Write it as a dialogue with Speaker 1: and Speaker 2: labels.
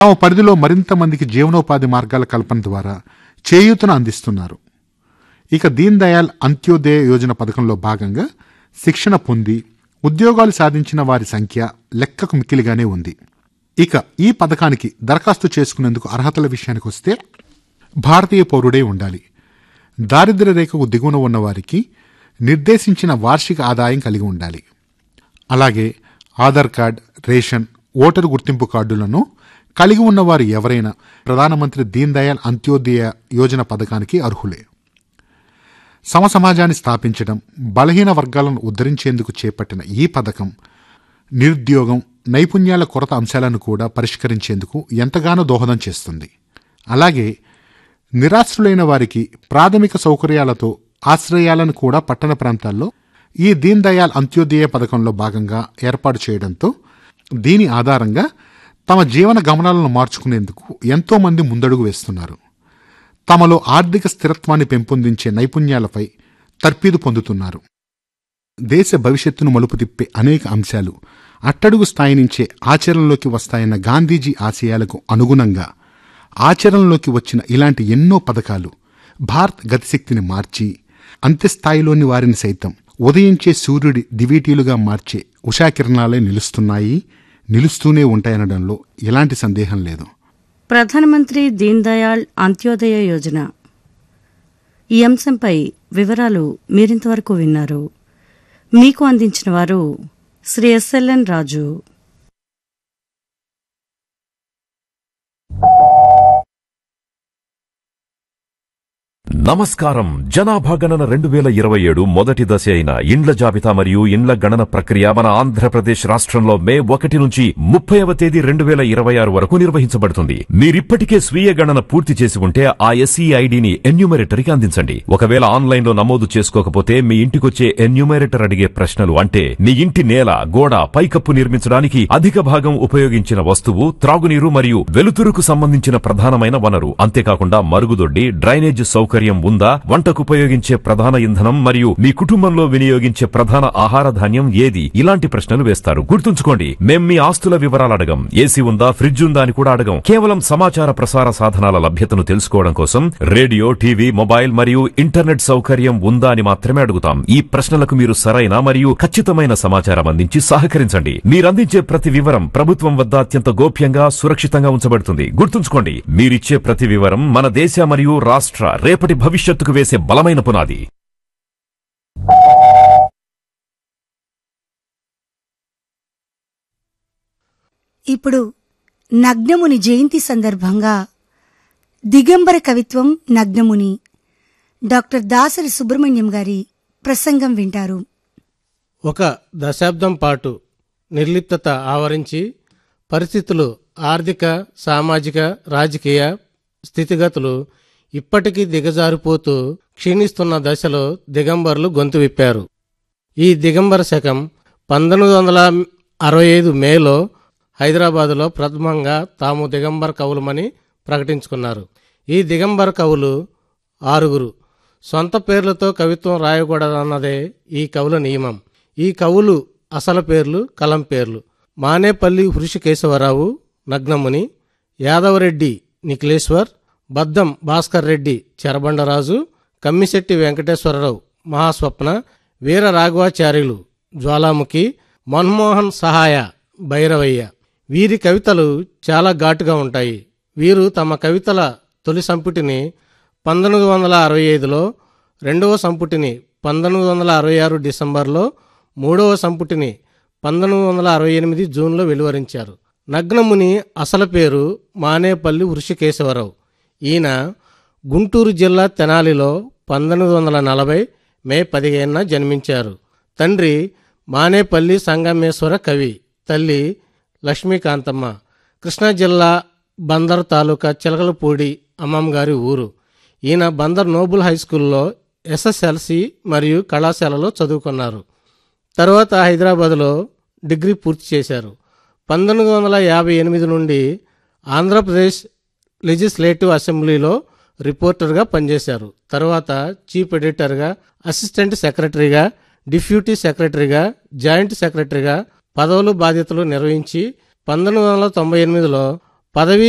Speaker 1: తమ పరిధిలో మరింత మందికి జీవనోపాధి మార్గాల కల్పన ద్వారా చేయూతను అందిస్తున్నారు ఇక దీన్ దయాళ్ అంత్యోదయ యోజన పథకంలో భాగంగా శిక్షణ పొంది ఉద్యోగాలు సాధించిన వారి సంఖ్య లెక్కకు మిక్కిలిగానే ఉంది ఇక ఈ పథకానికి దరఖాస్తు చేసుకునేందుకు అర్హతల విషయానికి వస్తే భారతీయ పౌరుడే ఉండాలి దారిద్ర్య రేఖకు దిగువన ఉన్న వారికి నిర్దేశించిన వార్షిక ఆదాయం కలిగి ఉండాలి అలాగే ఆధార్ కార్డ్ రేషన్ ఓటరు గుర్తింపు కార్డులను కలిగి ఉన్నవారు ఎవరైనా ప్రధానమంత్రి దీన్ దయాళ్ అంత్యోదయ యోజన పథకానికి అర్హులే సమసమాజాన్ని స్థాపించడం బలహీన వర్గాలను ఉద్ధరించేందుకు చేపట్టిన ఈ పథకం నిరుద్యోగం నైపుణ్యాల కొరత అంశాలను కూడా పరిష్కరించేందుకు ఎంతగానో దోహదం చేస్తుంది అలాగే నిరాశ్రులైన వారికి ప్రాథమిక సౌకర్యాలతో ఆశ్రయాలను కూడా పట్టణ ప్రాంతాల్లో ఈ దీన్ దయాళ్ అంత్యోదయ పథకంలో భాగంగా ఏర్పాటు చేయడంతో దీని ఆధారంగా తమ జీవన గమనాలను మార్చుకునేందుకు ఎంతో మంది ముందడుగు వేస్తున్నారు తమలో ఆర్థిక స్థిరత్వాన్ని పెంపొందించే నైపుణ్యాలపై తర్పీదు పొందుతున్నారు దేశ భవిష్యత్తును మలుపు తిప్పే అనేక అంశాలు అట్టడుగు స్థాయి నుంచే ఆచరణలోకి వస్తాయన్న గాంధీజీ ఆశయాలకు అనుగుణంగా ఆచరణలోకి వచ్చిన ఇలాంటి ఎన్నో పథకాలు భారత్ గతిశక్తిని మార్చి అంత్యస్థాయిలోని వారిని సైతం ఉదయించే సూర్యుడి దివీటీలుగా మార్చే ఉషాకిరణాలే నిలుస్తున్నాయి నిలుస్తూనే ఉంటాయనడంలో ఎలాంటి సందేహం లేదు
Speaker 2: ప్రధానమంత్రి దీన్ దయాళ్ అంత్యోదయ యోజన ఈ అంశంపై వివరాలు మీరింతవరకు విన్నారు మీకు అందించిన వారు శ్రీ ఎస్ఎల్ఎన్ రాజు
Speaker 3: నమస్కారం జనాభా గణన రెండు వేల ఇరవై ఏడు మొదటి దశ అయిన ఇండ్ల జాబితా మరియు ఇండ్ల గణన ప్రక్రియ మన ఆంధ్రప్రదేశ్ రాష్ట్రంలో మే ఒకటి నుంచి ముప్పైవ తేదీ రెండు వేల ఇరవై ఆరు వరకు నిర్వహించబడుతుంది మీరిప్పటికే స్వీయ గణన పూర్తి చేసి ఉంటే ఆ ఎస్ఈ ఐడిని ఎన్యూమరేటర్కి అందించండి ఒకవేళ ఆన్లైన్ లో నమోదు చేసుకోకపోతే మీ ఇంటికొచ్చే ఎన్యూమరేటర్ అడిగే ప్రశ్నలు అంటే మీ ఇంటి నేల గోడ పైకప్పు నిర్మించడానికి అధిక భాగం ఉపయోగించిన వస్తువు త్రాగునీరు మరియు వెలుతురుకు సంబంధించిన ప్రధానమైన వనరు అంతేకాకుండా మరుగుదొడ్డి డ్రైనేజ్ సౌకర్యం ఉందా వంటకు ఉపయోగించే ప్రధాన ఇంధనం మరియు మీ కుటుంబంలో వినియోగించే ప్రధాన ఆహార ధాన్యం ఏది ఇలాంటి ప్రశ్నలు వేస్తారు గుర్తుంచుకోండి మేం మీ ఆస్తుల వివరాలు అడగం ఏసీ ఉందా ఫ్రిడ్జ్ ఉందా అని కూడా అడగం కేవలం సమాచార ప్రసార సాధనాల లభ్యతను తెలుసుకోవడం కోసం రేడియో టీవీ మొబైల్ మరియు ఇంటర్నెట్ సౌకర్యం ఉందా అని మాత్రమే అడుగుతాం ఈ ప్రశ్నలకు మీరు సరైన మరియు ఖచ్చితమైన సమాచారం అందించి సహకరించండి మీరందించే ప్రతి వివరం ప్రభుత్వం వద్ద అత్యంత గోప్యంగా సురక్షితంగా ఉంచబడుతుంది గుర్తుంచుకోండి మీరిచ్చే ప్రతి వివరం మన దేశ మరియు రాష్ట్ర రేపటి భవిష్యత్తుకు వేసే బలమైన పునాది
Speaker 4: ఇప్పుడు నగ్నముని జయంతి సందర్భంగా దిగంబర కవిత్వం నగ్నముని డాక్టర్ దాసరి సుబ్రహ్మణ్యం గారి ప్రసంగం వింటారు
Speaker 5: ఒక దశాబ్దం పాటు నిర్లిప్తత ఆవరించి పరిస్థితులు ఆర్థిక సామాజిక రాజకీయ స్థితిగతులు ఇప్పటికీ దిగజారిపోతూ క్షీణిస్తున్న దశలో దిగంబరులు గొంతు విప్పారు ఈ దిగంబర శకం పంతొమ్మిది వందల అరవై ఐదు మేలో హైదరాబాదులో ప్రథమంగా తాము దిగంబర కవులమని ప్రకటించుకున్నారు ఈ దిగంబర కవులు ఆరుగురు సొంత పేర్లతో కవిత్వం రాయకూడదన్నదే ఈ కవుల నియమం ఈ కవులు అసలు పేర్లు కలం పేర్లు మానేపల్లి హృషికేశవరావు నగ్నముని యాదవరెడ్డి నిఖిలేశ్వర్ బద్దం భాస్కర్ రెడ్డి చెరబండరాజు కమ్మిశెట్టి వెంకటేశ్వరరావు మహాస్వప్న వీర రాఘవాచార్యులు జ్వాలాముఖి మన్మోహన్ సహాయ భైరవయ్య వీరి కవితలు చాలా ఘాటుగా ఉంటాయి వీరు తమ కవితల తొలి సంపుటిని పంతొమ్మిది వందల అరవై ఐదులో రెండవ సంపుటిని పంతొమ్మిది వందల అరవై ఆరు డిసెంబర్లో మూడవ సంపుటిని పంతొమ్మిది వందల అరవై ఎనిమిది జూన్లో వెలువరించారు నగ్నముని అసలు పేరు మానేపల్లి వృషికేశవరావు ఈయన గుంటూరు జిల్లా తెనాలిలో పంతొమ్మిది వందల నలభై మే పదిహేనున జన్మించారు తండ్రి మానేపల్లి సంగమేశ్వర కవి తల్లి లక్ష్మీకాంతమ్మ కృష్ణా జిల్లా బందర్ తాలూకా చిలకలపూడి అమ్మమ్మ గారి ఊరు ఈయన బందర్ నోబుల్ హై స్కూల్లో ఎస్ఎస్ఎల్సి మరియు కళాశాలలో చదువుకున్నారు తర్వాత హైదరాబాద్లో డిగ్రీ పూర్తి చేశారు పంతొమ్మిది వందల యాభై ఎనిమిది నుండి ఆంధ్రప్రదేశ్ లెజిస్లేటివ్ అసెంబ్లీలో రిపోర్టర్గా పనిచేశారు తర్వాత చీఫ్ ఎడిటర్గా అసిస్టెంట్ సెక్రటరీగా డిప్యూటీ సెక్రటరీగా జాయింట్ సెక్రటరీగా పదవులు బాధ్యతలు నిర్వహించి పంతొమ్మిది వందల తొంభై ఎనిమిదిలో పదవీ